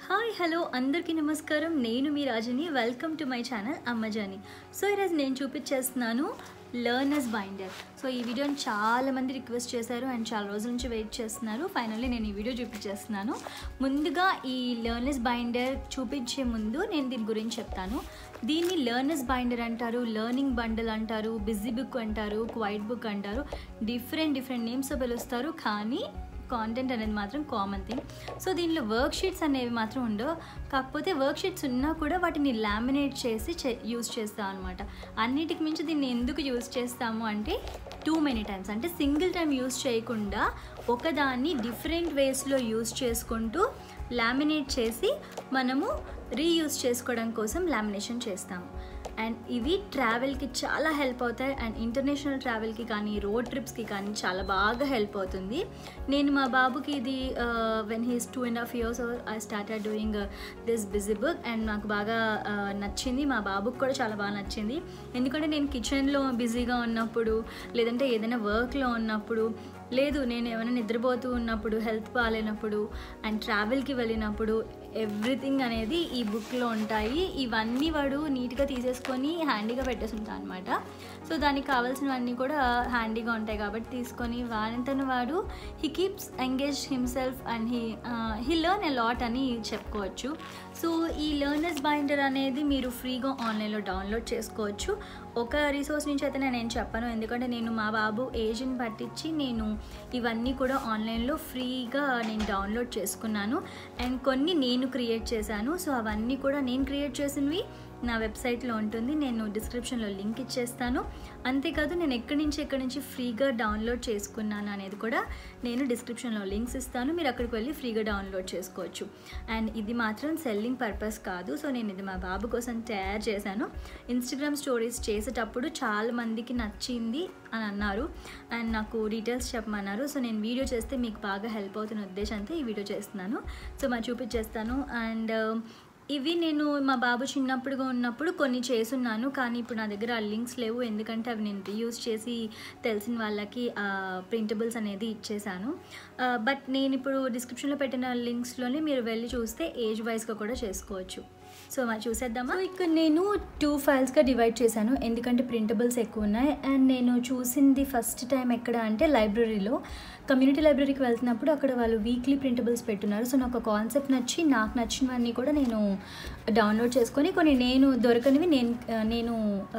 hi hello అందరికీ నమస్కారం నేను మీ రాజని వెల్కమ్ టు మై ఛానల్ అమ్మజాని సో ఈరోజు నేను చూపించేస్తున్నాను లర్నర్స్ బైండర్ సో ఈ వీడియోని చాలా మంది రిక్వెస్ట్ చేశారు అండ్ చాలా రోజుల నుంచి వెయిట్ చేస్తున్నారు ఫైనల్లీ నేను ఈ వీడియో చూపించేస్తున్నాను ముందుగా ఈ లర్నర్స్ బైండర్ చూపించే ముందు నేను దీని గురించి చెప్తాను దీన్ని లర్నర్స్ బైండర్ అంటారు లర్నింగ్ బండల్ అంటారు బిజీ బుక్ అంటారు క్వైట్ బుక్ అంటారు డిఫరెంట్ డిఫరెంట్ నేమ్స్ పిలుస్తారు కానీ కాంటెంట్ అనేది మాత్రం కామన్ థింగ్ సో దీనిలో వర్క్ షీట్స్ అనేవి మాత్రం ఉండవు కాకపోతే వర్క్ షీట్స్ ఉన్నా కూడా వాటిని లామినేట్ చేసి యూస్ చేస్తాం అనమాట అన్నిటికి మించి దీన్ని ఎందుకు యూస్ చేస్తాము అంటే టూ మెనీ టైమ్స్ అంటే సింగిల్ టైం యూస్ చేయకుండా ఒకదాన్ని డిఫరెంట్ వేస్లో యూస్ చేసుకుంటూ లామినేట్ చేసి మనము రీయూస్ చేసుకోవడం కోసం లామినేషన్ చేస్తాము అండ్ ఇవి ట్రావెల్కి చాలా హెల్ప్ అవుతాయి అండ్ ఇంటర్నేషనల్ ట్రావెల్కి కానీ రోడ్ ట్రిప్స్కి కానీ చాలా బాగా హెల్ప్ అవుతుంది నేను మా బాబుకి ఇది when he's two and half years I started doing this busy book and నాకు బాగా uh, నచ్చింది మా బాబుకి కూడా చాలా బాగా నచ్చింది ఎందుకంటే నేను కిచెన్లో బిజీగా ఉన్నప్పుడు లేదంటే ఏదైనా వర్క్లో ఉన్నప్పుడు లేదు నేను ఏమైనా నిద్రపోతూ ఉన్నప్పుడు హెల్త్ బాగాలేనప్పుడు అండ్ ట్రావెల్కి వెళ్ళినప్పుడు ఎవ్రీథింగ్ అనేది ఈ బుక్లో ఉంటాయి ఇవన్నీ వాడు నీట్గా తీసేసుకొని హ్యాండీగా పెట్టేసుంటాను అనమాట సో దానికి కావాల్సినవన్నీ కూడా హ్యాండీగా ఉంటాయి కాబట్టి తీసుకొని వాడంతను వాడు he keeps engage himself and he he learn a lot అని చెప్పుకోవచ్చు సో ఈ లెర్నర్స్ బైండర్ అనేది మీరు ఫ్రీగా ఆన్లైన్లో డౌన్లోడ్ చేసుకోవచ్చు ఒక రిసోర్స్ నుంచి అయితే నేను చెప్పను ఎందుకంటే నేను మా బాబు ఏజ్ని పట్టించి నేను ఇవన్నీ కూడా ఆన్లైన్లో ఫ్రీగా నేను డౌన్లోడ్ చేసుకున్నాను అండ్ కొన్ని నేను క్రియేట్ చేశాను సో అవన్నీ కూడా నేను క్రియేట్ చేసినవి నా వెబ్సైట్లో ఉంటుంది నేను డిస్క్రిప్షన్లో లింక్ ఇచ్చేస్తాను అంతేకాదు నేను ఎక్కడి నుంచి ఎక్కడి నుంచి ఫ్రీగా డౌన్లోడ్ చేసుకున్నాను అనేది కూడా నేను డిస్క్రిప్షన్లో లింక్స్ ఇస్తాను మీరు అక్కడికి వెళ్ళి ఫ్రీగా డౌన్లోడ్ చేసుకోవచ్చు అండ్ ఇది మాత్రం సెల్లింగ్ పర్పస్ కాదు సో నేను ఇది మా బాబు కోసం తయారు చేశాను ఇన్స్టాగ్రామ్ స్టోరీస్ చేసేటప్పుడు చాలా మందికి నచ్చింది అని అన్నారు అండ్ నాకు డీటెయిల్స్ చెప్పమన్నారు సో నేను వీడియో చేస్తే మీకు బాగా హెల్ప్ అవుతున్న ఉద్దేశంతో ఈ వీడియో చేస్తున్నాను సో మా చూపించేస్తాను అండ్ ఇవి నేను మా బాబు చిన్నప్పుడుగా ఉన్నప్పుడు కొన్ని చేసున్నాను కానీ ఇప్పుడు నా దగ్గర ఆ లింక్స్ లేవు ఎందుకంటే అవి నేను రీయూజ్ చేసి తెలిసిన వాళ్ళకి ప్రింటబుల్స్ అనేది ఇచ్చేసాను బట్ నేను ఇప్పుడు డిస్క్రిప్షన్లో పెట్టిన లింక్స్లోనే మీరు వెళ్ళి చూస్తే ఏజ్ వైజ్గా కూడా చేసుకోవచ్చు సో మరి చూసేద్దామా సో ఇక్కడ నేను టూ ఫైల్స్గా డివైడ్ చేశాను ఎందుకంటే ప్రింటబుల్స్ ఎక్కువ ఉన్నాయి అండ్ నేను చూసింది ఫస్ట్ టైం ఎక్కడ అంటే లైబ్రరీలో కమ్యూనిటీ లైబ్రరీకి వెళ్తున్నప్పుడు అక్కడ వాళ్ళు వీక్లీ ప్రింటబుల్స్ పెట్టున్నారు సో నాకు కాన్సెప్ట్ నచ్చి నాకు నచ్చినవన్నీ కూడా నేను డౌన్లోడ్ చేసుకొని కొన్ని నేను దొరకనివి నేను నేను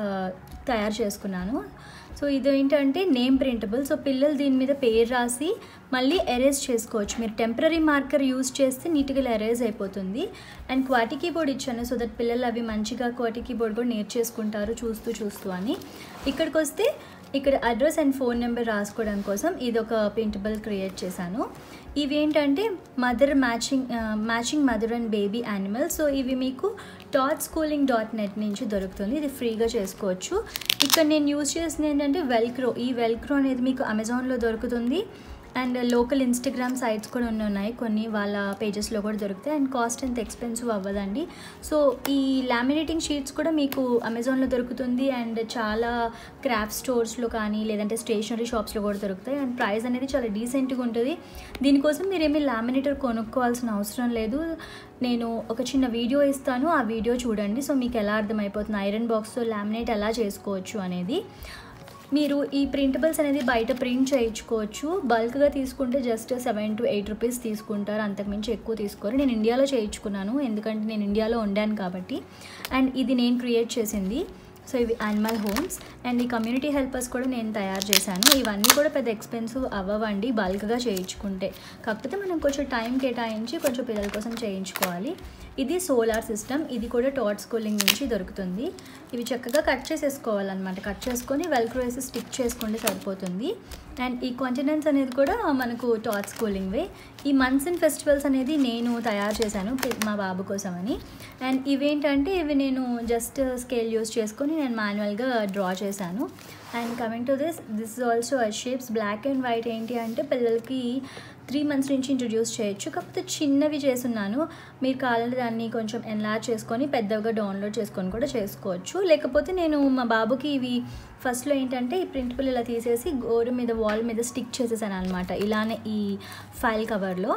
తయారు చేసుకున్నాను సో ఇది ఏంటంటే నేమ్ ప్రింటబుల్ సో పిల్లలు దీని మీద పేరు రాసి మళ్ళీ ఎరేజ్ చేసుకోవచ్చు మీరు టెంపరీ మార్కర్ యూస్ చేస్తే నీట్గా ఎరేజ్ అయిపోతుంది అండ్ క్వాటి కీబోర్డ్ ఇచ్చాను సో దట్ పిల్లలు అవి మంచిగా క్వాటి కీబోర్డ్ కూడా నేర్చేసుకుంటారు చూస్తూ చూస్తూ అని ఇక్కడికి వస్తే ఇక్కడ అడ్రస్ అండ్ ఫోన్ నెంబర్ రాసుకోవడం కోసం ఇది ఒక ప్రింటబుల్ క్రియేట్ చేశాను ఇవి ఏంటంటే mother matching matching mother and baby animal so ఇవి మీకు డాట్ స్కూలింగ్ డాట్ నెట్ నుంచి దొరుకుతుంది ఇది ఫ్రీగా చేసుకోవచ్చు ఇక్కడ నేను యూజ్ చేసింది ఏంటంటే వెల్క్రో ఈ వెల్క్రో అనేది మీకు అమెజాన్లో దొరుకుతుంది అండ్ లోకల్ ఇన్స్టాగ్రామ్ సైట్స్ కూడా ఉన్నాయి కొన్ని వాళ్ళ పేజెస్లో కూడా దొరుకుతాయి అండ్ కాస్ట్ అంత ఎక్స్పెన్సివ్ అవ్వదండి సో ఈ లామినేటింగ్ షీట్స్ కూడా మీకు అమెజాన్లో దొరుకుతుంది అండ్ చాలా క్రాఫ్ట్ స్టోర్స్లో కానీ లేదంటే స్టేషనరీ షాప్స్లో కూడా దొరుకుతాయి అండ్ ప్రైస్ అనేది చాలా డీసెంట్గా ఉంటుంది దీనికోసం మీరేమీ లామినేటర్ కొనుక్కోవాల్సిన అవసరం లేదు నేను ఒక చిన్న వీడియో ఇస్తాను ఆ వీడియో చూడండి సో మీకు ఎలా అర్థమైపోతుంది ఐరన్ బాక్స్తో లామినేట్ ఎలా చేసుకోవచ్చు అనేది మీరు ఈ ప్రింటబుల్స్ అనేది బయట ప్రింట్ చేయించుకోవచ్చు బల్క్గా తీసుకుంటే just seven to eight rupees తీసుకుంటారు అంతకుమించి ఎక్కువ తీసుకోరు నేను ఇండియాలో చేయించుకున్నాను ఎందుకంటే నేను ఇండియాలో ఉండాను కాబట్టి అండ్ ఇది నేను క్రియేట్ చేసింది సో ఇవి యానిమల్ హోమ్స్ అండ్ ఈ కమ్యూనిటీ హెల్పర్స్ కూడా నేను తయారు చేశాను ఇవన్నీ కూడా పెద్ద ఎక్స్పెన్సివ్ అవ్వవండి బల్క్గా చేయించుకుంటే కాకపోతే మనం కొంచెం టైం కేటాయించి కొంచెం పిల్లల కోసం చేయించుకోవాలి ఇది సోలార్ సిస్టమ్ ఇది కూడా టాట్ స్కూలింగ్ నుంచి దొరుకుతుంది ఇవి చక్కగా కట్ చేసేసుకోవాలన్నమాట కట్ చేసుకొని వెల్క్రో వేసి స్టిక్ చేసుకుంటే సరిపోతుంది అండ్ ఈ కాంటినెంట్స్ అనేది కూడా మనకు టాట్ స్కూలింగ్వే ఈ మంత్స్ అండ్ ఫెస్టివల్స్ అనేది నేను తయారు చేశాను మా బాబు కోసం అని అండ్ ఇవేంటంటే ఇవి నేను జస్ట్ స్కేల్ యూస్ చేసుకొని నేను మాన్యువల్గా డ్రా చేశాను and coming to this this is also shapes black and white ఏంటి అంటే పిల్లలకి త్రీ మంత్స్ నుంచి ఇంట్రడ్యూస్ చేయొచ్చు కాకపోతే చిన్నవి చేస్తున్నాను మీరు కావాలంటే దాన్ని కొంచెం ఎన్లార్జ్ చేసుకొని పెద్దగా డౌన్లోడ్ చేసుకొని కూడా చేసుకోవచ్చు లేకపోతే నేను మా బాబుకి ఇవి ఫస్ట్లో ఏంటంటే ఈ ప్రింటబుల్ ఇలా తీసేసి గోడ మీద వాల్ మీద స్టిక్ చేసేసాను అనమాట ఇలానే ఈ ఫైల్ కవర్లో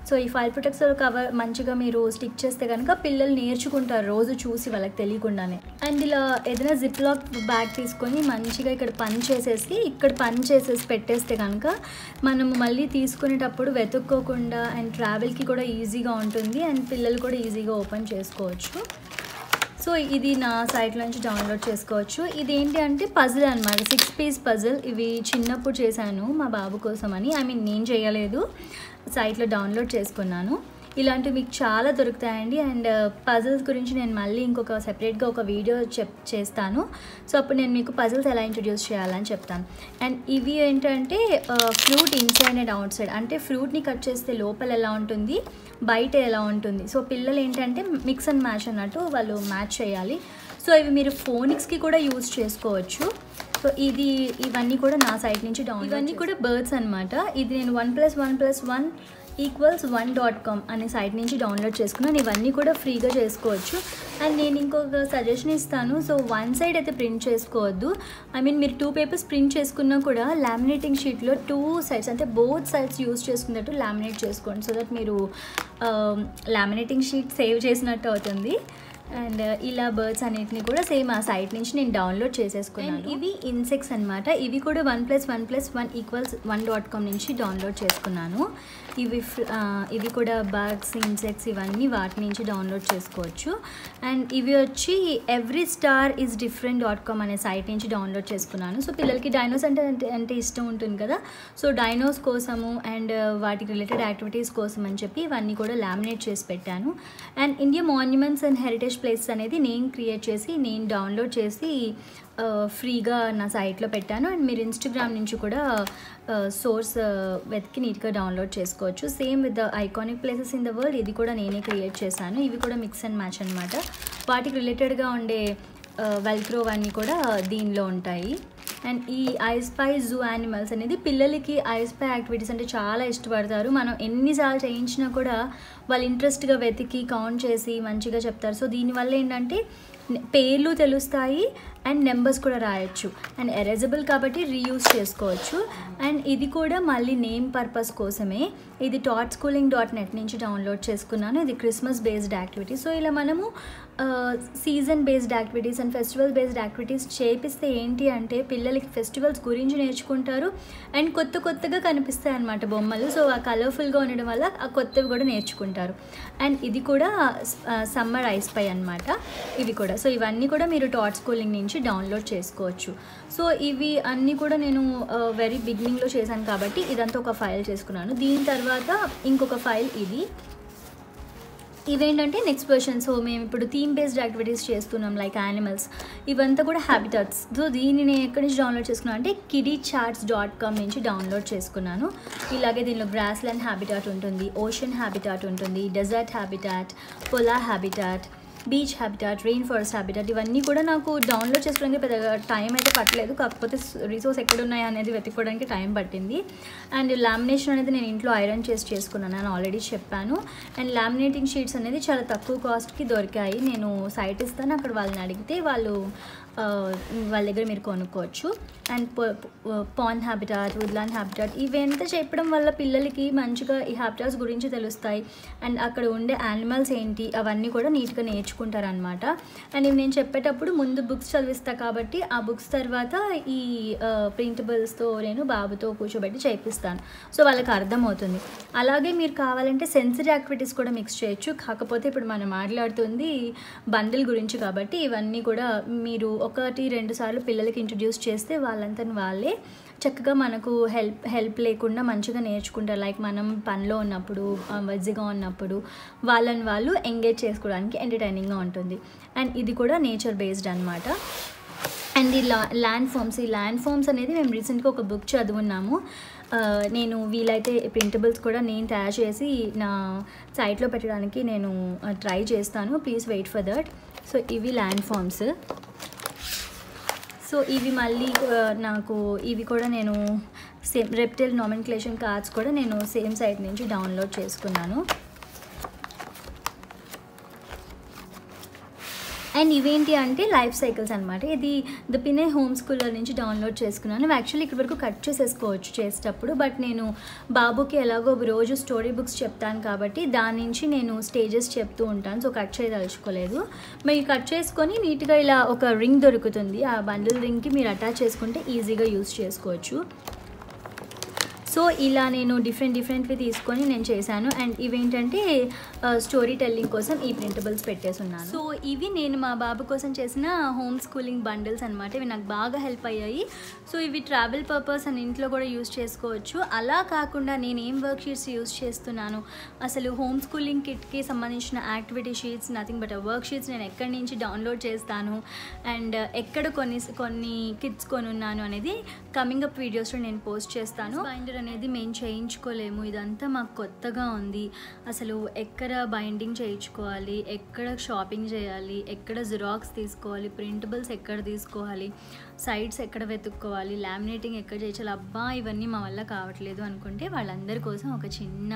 సో ఈ ఫైల్ ప్రొటెక్టర్ కవర్ మంచిగా మీరు స్టిక్ చేస్తే కనుక పిల్లలు నేర్చుకుంటారు రోజు చూసి వాళ్ళకి తెలియకుండానే అండ్ ఇలా ఏదైనా జిప్ లాక్ బ్యాగ్ తీసుకొని మంచిగా ఇక్కడ పని చేసేసి ఇక్కడ పని చేసేసి పెట్టేస్తే కనుక మనము మళ్ళీ తీసుకునేటప్పుడు వెతుక్కోకుండా అండ్ ట్రావెల్కి కూడా ఈజీగా ఉంటుంది అండ్ పిల్లలు కూడా ఈజీగా ఓపెన్ చేసుకోవచ్చు సో ఇది నా సైట్ నుంచి డౌన్లోడ్ చేసుకోవచ్చు ఇది ఏంటి అంటే పజిల్ అనమాట సిక్స్ పీస్ పజిల్ ఇవి చిన్నప్పుడు చేశాను మా బాబు కోసం అని ఐ మీన్ నేను చేయలేదు సైట్లో డౌన్లోడ్ చేసుకున్నాను ఇలాంటివి మీకు చాలా దొరుకుతాయండి అండ్ పజిల్స్ గురించి నేను మళ్ళీ ఇంకొక సెపరేట్గా ఒక వీడియో చెప్ చేస్తాను సో అప్పుడు నేను మీకు పజిల్స్ ఎలా ఇంట్రడ్యూస్ చేయాలని చెప్తాను అండ్ ఇవి ఏంటంటే fruit inside and outside అంటే ఫ్రూట్ని కట్ చేస్తే లోపల ఎలా ఉంటుంది బయట ఎలా ఉంటుంది సో పిల్లలు ఏంటంటే మిక్స్ అండ్ మ్యాచ్ అన్నట్టు వాళ్ళు మ్యాచ్ చేయాలి సో ఇవి మీరు ఫోనిక్స్కి కూడా యూజ్ చేసుకోవచ్చు సో ఇది ఇవన్నీ కూడా నా సైట్ నుంచి డౌన్ ఇవన్నీ కూడా బర్డ్స్ అనమాట ఇది నేను one plus one plus one equals one dot com అనే సైట్ నుంచి డౌన్లోడ్ చేసుకున్నాను ఇవన్నీ కూడా ఫ్రీగా చేసుకోవచ్చు అండ్ నేను ఇంకొక సజెషన్ ఇస్తాను సో వన్ సైడ్ అయితే ప్రింట్ చేసుకోవద్దు ఐ మీన్ మీరు టూ పేపర్స్ ప్రింట్ చేసుకున్నా కూడా లామినేటింగ్ షీట్లో టూ సైడ్స్ అంటే బోత్ సైడ్స్ యూస్ చేసుకున్నట్టు లామినేట్ చేసుకోండి సో దట్ మీరు లామినేటింగ్ షీట్ సేవ్ చేసినట్టు అవుతుంది అండ్ ఇలా బర్డ్స్ అన్నిటిని కూడా సేమ్ ఆ సైట్ నుంచి నేను డౌన్లోడ్ చేసేసుకున్నాను ఇవి ఇన్సెక్ట్స్ అనమాట ఇవి కూడా one plus one plus one equals one dot com నుంచి డౌన్లోడ్ చేసుకున్నాను ఇవి ఫ్- ఆ, ఇవి కూడా బర్డ్స్ ఇన్సెక్ట్స్ ఇవన్నీ వాటి నుంచి డౌన్లోడ్ చేసుకోవచ్చు అండ్ ఇవి వచ్చి every star is different dot com అనే సైట్ నుంచి డౌన్లోడ్ చేసుకున్నాను సో పిల్లలకి డైనోస్ అంటే అంటే అంటే ఇష్టం ఉంటుంది కదా సో డైనోస్ కోసము అండ్ వాటికి రిలేటెడ్ యాక్టివిటీస్ కోసం అని చెప్పి ఇవన్నీ కూడా లామినేట్ చేసి పెట్టాను and India monuments and heritage places అనేది నేను క్రియేట్ చేసి నేను డౌన్లోడ్ చేసి ఆ, ఫ్రీగా నా సైట్లో పెట్టాను అండ్ మీరు ఇన్స్టాగ్రామ్ నుంచి కూడా సోర్స్ వెతికి నీట్గా డౌన్లోడ్ చేసుకోవచ్చు same with the iconic places in the world ఇది కూడా నేనే క్రియేట్ చేశాను ఇవి కూడా మిక్స్ అండ్ మ్యాచ్ అనమాట వాటికి రిలేటెడ్గా ఉండే వెల్క్రో అన్నీ కూడా దీనిలో ఉంటాయి అండ్ ఈ ఐస్పై జూ యానిమల్స్ అనేది పిల్లలకి ఐస్పై యాక్టివిటీస్ అంటే చాలా ఇష్టపడతారు మనం ఎన్నిసార్లు చేయించినా కూడా వాళ్ళు ఇంట్రెస్ట్గా వెతికి కౌంట్ చేసి మంచిగా చెప్తారు సో దీనివల్ల ఏంటంటే పేర్లు తెలుస్తాయి అండ్ నెంబర్స్ కూడా రాయొచ్చు అండ్ ఎరేజబుల్ కాబట్టి రీయూస్ చేసుకోవచ్చు అండ్ ఇది కూడా మళ్ళీ నేమ్ పర్పస్ కోసమే ఇది టాట్ స్కూలింగ్ డాట్ నెట్ నుంచి డౌన్లోడ్ చేసుకున్నాను ఇది క్రిస్మస్ బేస్డ్ యాక్టివిటీ సో ఇలా మనము season based activities and festival based activities చేపిస్తే ఏంటి అంటే పిల్లలకి ఫెస్టివల్స్ గురించి నేర్చుకుంటారు అండ్ కొత్త కొత్తగా కనిపిస్తాయి అన్నమాట బొమ్మలు సో ఆ కలర్ఫుల్గా ఉండడం వల్ల ఆ కొత్తవి కూడా నేర్చుకుంటారు అండ్ ఇది కూడా సమ్మర్ ఐస్ పై అనమాట ఇవి కూడా సో ఇవన్నీ కూడా మీరు టాట్ స్కూలింగ్ నుంచి డౌన్లోడ్ చేసుకోవచ్చు సో ఇవి అన్నీ కూడా నేను వెరీ బిగినింగ్లో చేశాను కాబట్టి ఇదంతా ఒక ఫైల్ చేసుకున్నాను దీని తర్వాత ఇంకొక ఫైల్ ఇది ఇవేంటంటే నెక్స్ట్ క్వశ్చన్ సో మేము ఇప్పుడు థీమ్ బేస్డ్ యాక్టివిటీస్ చేస్తున్నాం లైక్ యానిమల్స్ ఇవంతా కూడా హ్యాబిటాట్స్ సో దీన్ని నేను ఎక్కడి నుంచి డౌన్లోడ్ చేసుకున్నాను అంటే కిడీ చార్ట్స్ డాట్ కామ్ నుంచి డౌన్లోడ్ చేసుకున్నాను ఇలాగే దీనిలో గ్రాస్ ల్యాండ్ హ్యాబిటాట్ ఉంటుంది ఓషన్ హ్యాబిటాట్ ఉంటుంది desert habitat polar habitat beach habitat rainforest habitat ఇవన్నీ కూడా నాకు డౌన్లోడ్ చేసుకోవడానికి పెద్దగా టైం అయితే పట్టలేదు కాకపోతే రిసోర్స్ ఎక్కడ ఉన్నాయి అనేది వెతుక్కోవడానికి టైం పట్టింది అండ్ లామినేషన్ అనేది నేను ఇంట్లో ఐరన్ చేసి చేసుకున్నాను అని ఆల్రెడీ చెప్పాను అండ్ లామినేటింగ్ షీట్స్ అనేది చాలా తక్కువ కాస్ట్కి దొరికాయి నేను సైట్ ఇస్తాను అక్కడ వాళ్ళని అడిగితే వాళ్ళు ఆ, వాళ్ళ దగ్గర మీరు కొనుక్కోవచ్చు and pond habitat woodland habitat ఇవంతా చెప్పడం వల్ల పిల్లలకి మంచిగా ఈ హ్యాబిటాట్స్ గురించి తెలుస్తాయి అండ్ అక్కడ ఉండే యానిమల్స్ ఏంటి అవన్నీ కూడా నీట్గా నేర్చుకుంటారు అనమాట అండ్ ఇవి నేను చెప్పేటప్పుడు ముందు బుక్స్ చదివిస్తా కాబట్టి ఆ బుక్స్ తర్వాత ఈ ప్రింటబుల్స్తో నేను బాబుతో కూర్చోబెట్టి చేపిస్తాను సో వాళ్ళకి అర్థమవుతుంది అలాగే మీరు కావాలంటే సెన్సరీ యాక్టివిటీస్ కూడా మిక్స్ చేయొచ్చు కాకపోతే ఇప్పుడు మనం మాట్లాడుతుంది బండిల్ గురించి కాబట్టి ఇవన్నీ కూడా మీరు ఒకటి రెండు సార్లు పిల్లలకి ఇంట్రడ్యూస్ చేస్తే వాళ్ళంతా వాళ్ళే చక్కగా మనకు హెల్ప్ హెల్ప్ లేకుండా మంచిగా నేర్చుకుంటారు లైక్ మనం పనిలో ఉన్నప్పుడు బిజీగా ఉన్నప్పుడు వాళ్ళని వాళ్ళు ఎంగేజ్ చేసుకోవడానికి ఎంటర్టైనింగ్గా ఉంటుంది అండ్ ఇది కూడా నేచర్ బేస్డ్ అనమాట అండ్ ఈ లా ల్యాండ్ ఫామ్స్ ఈ ల్యాండ్ ఫామ్స్ అనేది మేము రీసెంట్గా ఒక బుక్ చదువున్నాము ఆ, నేను వీలైతే ప్రింటబుల్స్ కూడా నేను తయారు చేసి నా సైట్లో పెట్టడానికి నేను ట్రై చేస్తాను please wait for that so ఇవి ల్యాండ్ ఫామ్స్ సో ఇవి మళ్ళీ ఆ, నాకు ఇవి కూడా నేను సేమ్ రెప్టైల్ నామిన్క్లేషన్ కార్డ్స్ కూడా నేను సేమ్ సైట్ నుంచి డౌన్లోడ్ చేసుకున్నాను అండ్ ఇవేంటి అంటే లైఫ్ సైకిల్స్ అనమాట ఇది ద పినే హోమ్ స్కూల్లో నుంచి డౌన్లోడ్ చేసుకున్నాను యాక్చువల్లీ ఇక్కడ వరకు కట్ చేసేసుకోవచ్చు చేసేటప్పుడు బట్ నేను బాబుకి ఎలాగో రోజు స్టోరీ బుక్స్ చెప్తాను కాబట్టి దాని నుంచి నేను స్టేజెస్ చెప్తూ ఉంటాను సో కట్ చేయదలుచుకోలేదు మీరు కట్ చేసుకొని నీట్గా ఇలా ఒక రింగ్ దొరుకుతుంది ఆ బండిల్ రింగ్కి మీరు అటాచ్ చేసుకుంటే ఈజీగా యూస్ చేసుకోవచ్చు సో ఇలా నేను డిఫరెంట్ డిఫరెంట్వి తీసుకొని నేను చేశాను అండ్ ఇవేంటంటే స్టోరీ టెల్లింగ్ కోసం ఈ ప్రింటబుల్స్ పెట్టేసి ఉన్నాను సో ఇవి నేను మా బాబు కోసం చేసిన హోమ్ స్కూలింగ్ బండిల్స్ అనమాట ఇవి నాకు బాగా హెల్ప్ అయ్యాయి సో ఇవి ట్రావెల్ పర్పస్ అని ఇంట్లో కూడా యూస్ చేసుకోవచ్చు అలా కాకుండా నేను ఏం వర్క్ షీట్స్ యూస్ చేస్తున్నాను అసలు హోమ్ స్కూలింగ్ కిట్కి సంబంధించిన activity sheets nothing but worksheets నేను ఎక్కడి నుంచి డౌన్లోడ్ చేస్తాను అండ్ ఎక్కడ కొన్ని కొన్ని కిట్స్ కొనున్నాను అనేది కమింగ్ అప్ వీడియోస్లో నేను పోస్ట్ చేస్తాను బైండర్ అనేది మేము చేయించుకోలేము ఇదంతా మాకు కొత్తగా ఉంది అసలు ఎక్కడ బైండింగ్ చేయించుకోవాలి ఎక్కడ షాపింగ్ చేయాలి ఎక్కడ జిరాక్స్ తీసుకోవాలి ప్రింటబుల్స్ ఎక్కడ తీసుకోవాలి సైడ్స్ ఎక్కడ వెతుక్కోవాలి లామినేటింగ్ ఎక్కడ చేయించాలి అబ్బా ఇవన్నీ మా వల్ల కావట్లేదు అనుకుంటే వాళ్ళందరి కోసం ఒక చిన్న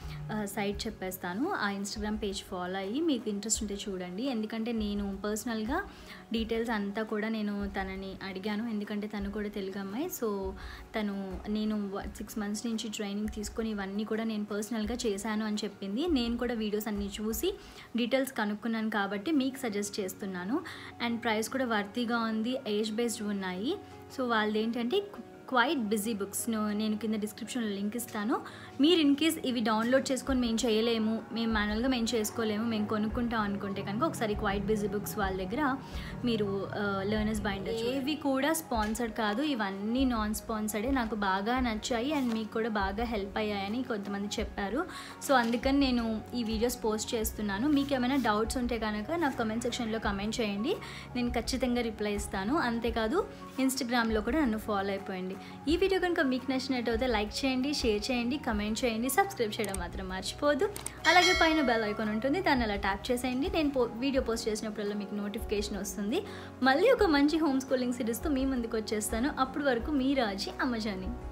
సైట్ చెప్పేస్తాను ఆ ఇన్స్టాగ్రామ్ పేజ్ ఫాలో అయ్యి మీకు ఇంట్రెస్ట్ ఉంటే చూడండి ఎందుకంటే నేను పర్సనల్గా డీటెయిల్స్ అంతా కూడా నేను తనని అడిగాను ఎందుకంటే తను కూడా తెలుగు అమ్మాయి సో తను నేను సిక్స్ మంత్స్ నుంచి ట్రైనింగ్ తీసుకొని ఇవన్నీ కూడా నేను పర్సనల్గా చేశాను అని చెప్పింది నేను కూడా వీడియోస్ అన్నీ చూసి డీటెయిల్స్ కనుక్కున్నాను కాబట్టి మీకు సజెస్ట్ చేస్తున్నాను అండ్ ప్రైస్ కూడా వర్తీగా ఉంది ఏజ్ బేస్డ్ ఉన్నాయి సో వాళ్ళది ఏంటంటే క్వైట్ బిజీ బుక్స్ నేను కింద డిస్క్రిప్షన్లో లింక్ ఇస్తాను మీరు ఇన్ కేస్ ఇవి డౌన్లోడ్ చేసుకొని మేము చేయలేము మేము మాన్యువల్గా మేము చేసుకోలేము మేము కొనుక్కుంటాం అనుకుంటే కనుక ఒకసారి క్వైట్ బిజీ బుక్స్ వాళ్ళ దగ్గర మీరు లెర్నర్స్ బైండర్ ఏవి కూడా స్పాన్సర్డ్ కాదు ఇవన్నీ నాన్ స్పాన్సర్డే నాకు బాగా నచ్చాయి అండ్ మీకు కూడా బాగా హెల్ప్ అయ్యాయని కొంతమంది చెప్పారు సో అందుకని నేను ఈ వీడియోస్ పోస్ట్ చేస్తున్నాను మీకు ఏమైనా డౌట్స్ ఉంటే కనుక నాకు కమెంట్ సెక్షన్లో కమెంట్ చేయండి నేను ఖచ్చితంగా రిప్లై ఇస్తాను అంతేకాదు ఇన్స్టాగ్రామ్లో కూడా నన్ను ఫాలో అయిపోయండి ఈ వీడియో కనుక మీకు నచ్చినట్టయితే లైక్ చేయండి షేర్ చేయండి కమెంట్ చేయండి సబ్స్క్రైబ్ చేయడం మాత్రం మర్చిపోదు అలాగే పైన బెల్ ఐకాన్ ఉంటుంది దాన్ని అలా ట్యాప్ చేసేయండి నేను పో వీడియో పోస్ట్ చేసినప్పుడల్లా మీకు నోటిఫికేషన్ వస్తుంది మళ్ళీ ఒక మంచి హోమ్ స్కూలింగ్ సిరీస్తో మీ ముందుకు వచ్చేస్తాను అప్పటి వరకు మీ రాజీ అమ్మజాని